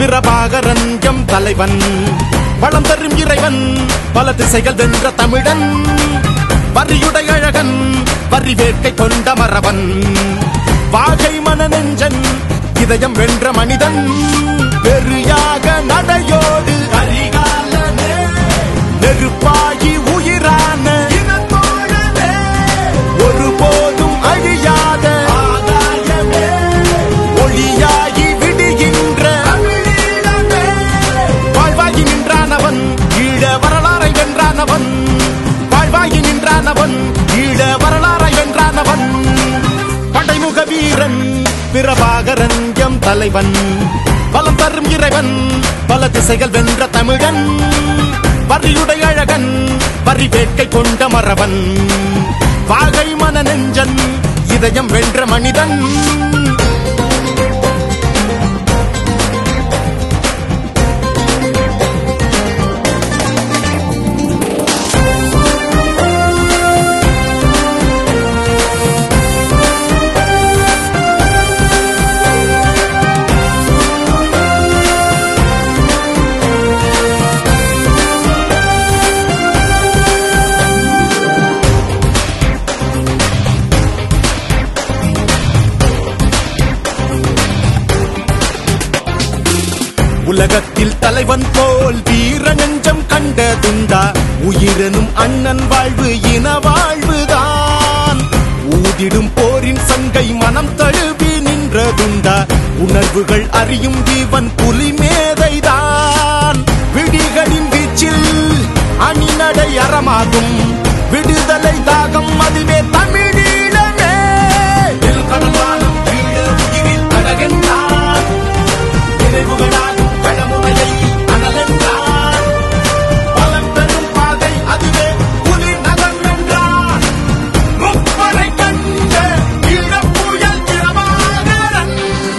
Prabhakaran M தலைவன் வளம் தரும் இறைவன் பல திசைகள் வென்ற தமிழன் வரியுடைய அழகன் வரி வேட்கை கொண்ட மறவன் வாகை மனநெஞ்சன் இதயம் வென்ற மனிதன் வெறியாக நடையோடு கரிகாலனே நெருப்பாகி உயிரான இனத்தோழனே ஒருபோதும் அழியாத ஆகாயமே ஒளியாகி விடுகின்ற தமிழீழமே வாழ்வாகி நின்றானவன் ஈழ வரலாறை வென்றானவன் வாழ்வாகி நின்றானவன் ஈழ வரலாறை வென்றானவன் படைமுக வீரன் பிரபாகரன் எம் தலைவன் பலம் தரும் இறைவன் பல திசைகள் வென்ற தமிழன் வரியுடைய அழகன் வரி வேட்கை கொண்ட மறவன் வாகை மன நெஞ்சன் இதயம் வென்ற மனிதன் உலகத்தில் தலைவன் போல் வீர நெஞ்சம் கண்டதுண்டா உயிரெனும் அண்ணன் வாழ்வு இன வாழ்வுதான் ஊதிடும் போரின் சங்கை மனம் தழுவி நின்றதுண்டா உணர்வுகள் அறியும் ஜீவன் புலி மேதைதான் விடிகளின் வீச்சில் அணிநடை அறமாகும் விடுதலை தாகம் அதுவே தமிழீழமே கடலானம் ஈழ உயிரில் அழகென்றான் நினைவுகளாலும் கடமுறையை அனலென்றான் பலம் பெறும் பாதை அதுவே புலி நலம் என்றான் முப்படை கண்ட ஈழப்புயல் பிரபாகரன்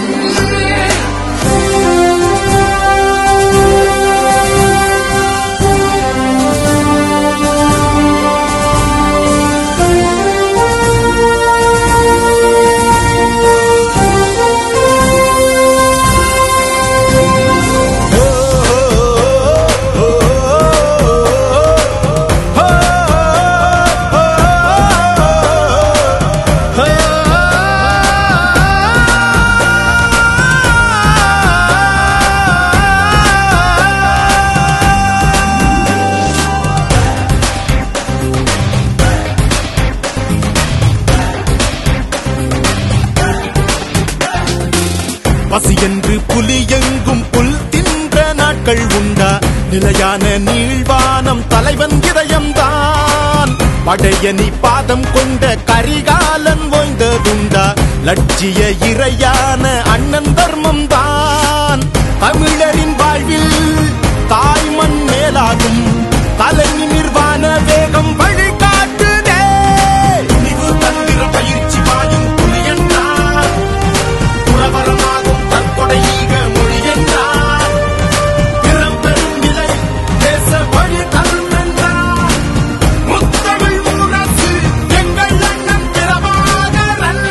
பசி என்று புலி எங்கும் புல் தின்ற நாட்கள் உண்டா நிலையான நீழ்வானம் தலைவன் இதயம்தான் படையணி பாதம் கொண்ட கரிகாலன் ஓய்ந்ததுண்டா லட்சிய இறையான அண்ணன் தர்மம் தான் தமிழரின் வாழ்வில் தாய்மண் மேலாகும் தலை நிமிர்வான வேகம் வழிகாட்டுதே துணிவு தந்திர பயிற்சி வாயும் புலி என்றார் புறவரமாகும் தற்கொடையீக மொழி என்றார் பிறம் பெறும் நிலை தேச வழி தரும் என்றார் முத்தமிழ் முரசு எங்கள் அண்ணன் பிரபாகரன்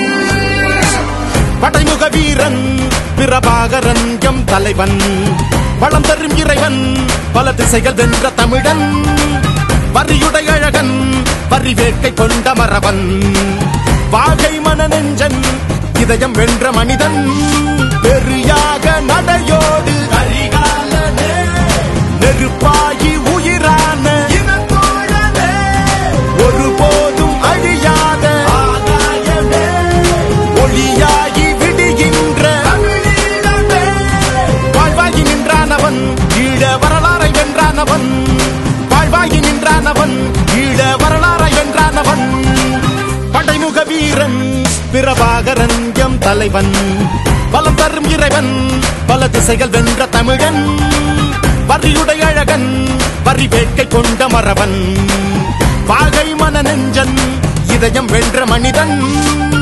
படைமுக வீரன் பிரபாகரன் எம் தலைவன் வளம் தரும் இறைவன் பல திசைகள் வென்ற தமிழன் வரியுடைய அழகன் வரி வேட்கை கொண்ட மறவன் வாகை மன நெஞ்சன் இதயம் வென்ற மனிதன் வெறியாக நடையோடு கரிகாலனே நெருப்பாகி உயிரான இனத்தோழனே ஒருபோதும் அழியாத ஆகாயமே ஒளியாகி விடுகின்ற தமிழீழமே வாழ்வாகி நின்றானவன் ஈழ வரலாறை வென்றானவன் வாழ்வாகி நின்றானவன் ஈழ வரலாறை வென்றானவன் படைமுக வீரன் பிரபாகரன் எம் தலைவன் பலம் தரும் இறைவன் பல திசைகள் வென்ற தமிழன் வரியுடைய அழகன் வரி வேட்கை கொண்ட மறவன் வாகை மன நெஞ்சன் இதயம் வென்ற மனிதன்